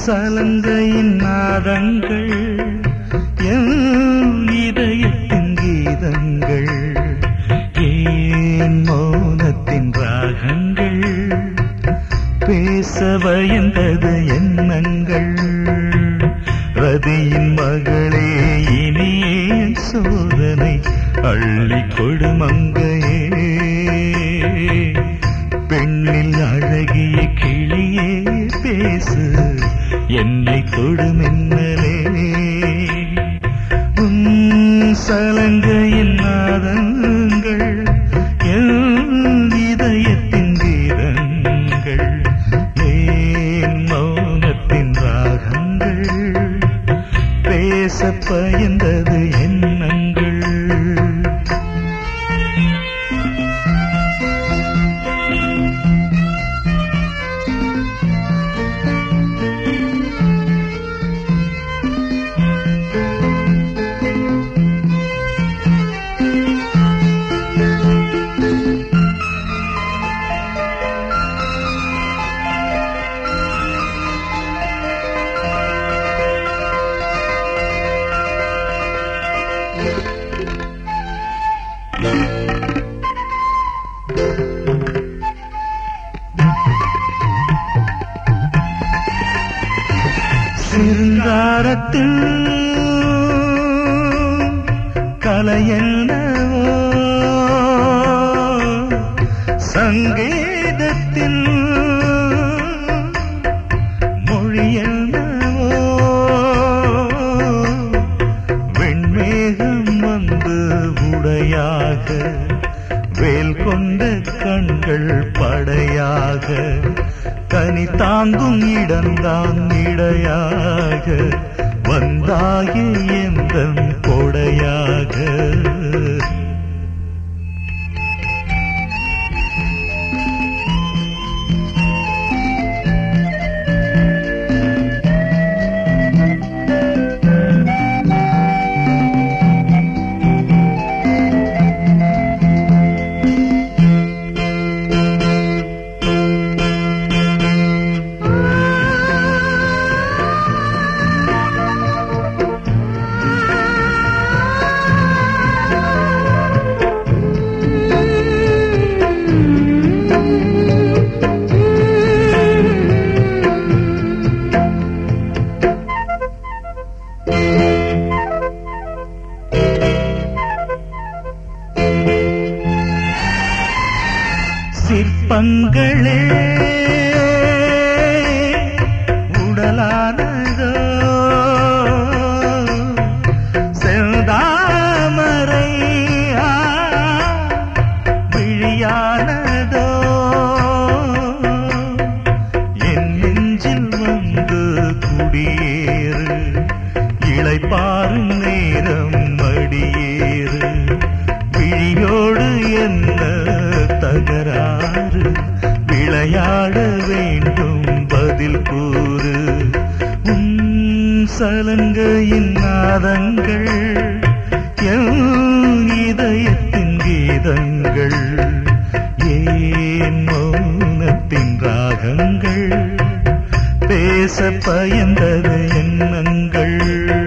சலங்கையின் நாதங்கள் என் இதயத்தின் கீதங்கள் ஏன் மௌனத்தின் ராகங்கள் பேச பயந்தது எண்ணங்கள் ரதியின் மகளே இனியே சோதனை அள்ளி கொடுமங்கையே பெண்ணில் அழகிய கிளியே பேசு என்னை தொடுமென்னலே உன் சலங்கையின் நாதங்கள் என் இதயத்தின் கீதங்கள் ஏன் மௌனத்தின் ராகங்கள் பேச பயந்தது எண்ணங்கள் சிங்காரத்தில் கலையென்னவோ சங்கீதத்தில் மொழியென்னவோ வெண்மேகம் வந்து உடையாக வேல் கொண்ட கண்கள் படையாக கனி தாங்கும் இடம்தான் இடையாக வந்தாய எந்தன் கொடையாக சிற்பங்களே உடலானதோ செந்தாமரை ஆ, விழியானதோ என் நெஞ்சில் வந்து குடியேறு இளைப்பாறும் நேரம் மடியேறு விழியோடு என்ன தகராறு விளையாட வேண்டும் பதில் கூறு உன் சலங்கையின் நாதங்கள் என் இதயத்தின் கீதங்கள் ஏன் மௌனத்தின் ராகங்கள் பேச பயந்தது எண்ணங்கள்